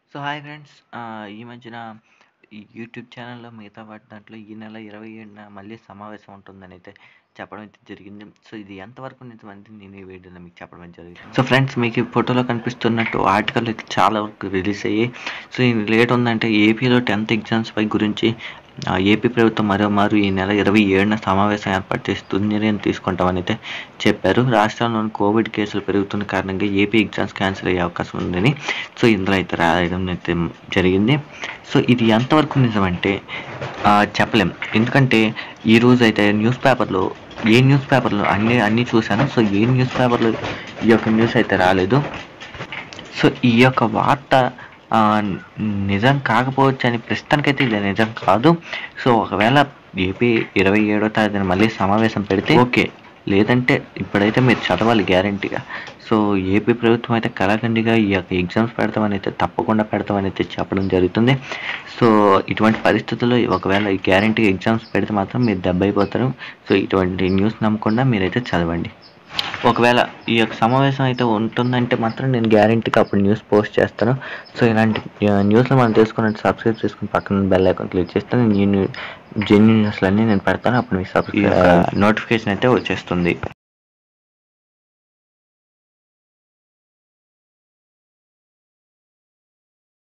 so hi friends ఈ మధ్యన ఈ యూట్యూబ్ ఛానల్లో మిగతా వాటి దాంట్లో ఈ నెల ఇరవై ఏడున మళ్ళీ సమావేశం ఉంటుందని అయితే చెప్పడం అయితే జరిగింది సో ఇది ఎంతవరకు నిజమంటే నేను ఈ వీడియోలో మీకు చెప్పడం అయితే జరిగింది సో ఫ్రెండ్స్ మీకు ఈ ఫోటోలో కనిపిస్తున్నట్టు ఆర్టికల్ అయితే చాలా వరకు రిలీజ్ అయ్యాయి సో ఇది లేట్ ఉందంటే ఏపీలో టెన్త్ ఎగ్జామ్స్ పై గురించి ఆ, ఏపీ ప్రభుత్వం మరోమారు ఈ నెల ఇరవై ఏడున సమావేశం ఏర్పాటు చేసి తుది నిర్ణయం తీసుకుంటామని అయితే చెప్పారు రాష్ట్రంలోని కోవిడ్ కేసులు పెరుగుతున్న కారణంగా ఏపీ ఎగ్జామ్స్ క్యాన్సిల్ అయ్యే అవకాశం ఉందని సో ఇందులో అయితే రాయడం అయితే జరిగింది సో ఇది ఎంతవరకు నిజమంటే ఆ, చెప్పలేం ఎందుకంటే ఈ రోజు అయితే న్యూస్ పేపర్లో ఏ న్యూస్ పేపర్లో అన్ని అన్నీ చూశాను సో ఏ న్యూస్ పేపర్లో ఈ యొక్క న్యూస్ అయితే రాలేదు సో ఈ యొక్క వార్త ఆ, నిజం కాకపోవచ్చు అని ప్రస్తుతానికైతే ఇది నిజం కాదు సో ఒకవేళ ఏపీ ఇరవై ఏడో తారీఖున మళ్ళీ సమావేశం పెడితే ఓకే లేదంటే ఇప్పుడైతే మీరు చదవాలి గ్యారంటీగా సో ఏపీ ప్రభుత్వం అయితే కళాఖండిగా ఈ యొక్క ఎగ్జామ్స్ పెడతామని అయితే తప్పకుండా పెడతామని అయితే చెప్పడం జరుగుతుంది సో ఇటువంటి పరిస్థితుల్లో ఒకవేళ ఈ గ్యారంటీ ఎగ్జామ్స్ పెడితే మాత్రం మీరు దెబ్బ అయిపోతారు సో ఇటువంటి న్యూస్ నమ్మకుండా మీరైతే చదవండి ఒకవేళ ఈ యొక్క సమావేశం అయితే ఉంటుందంటే మాత్రం నేను గ్యారంటీగా అప్పుడు న్యూస్ పోస్ట్ చేస్తాను సో ఇలాంటి న్యూస్లో మనం తెలుసుకున్నట్టు సబ్స్క్రైబ్ చేసుకుని పక్కన బెల్ ఐకాన్ క్లిక్ చేస్తే నేను జెన్యూ న్యూస్లన్నీ నేను పెడతాను అప్పుడు మీకు సబ్స్క్రైబ్ నోటిఫికేషన్ అయితే వచ్చేస్తుంది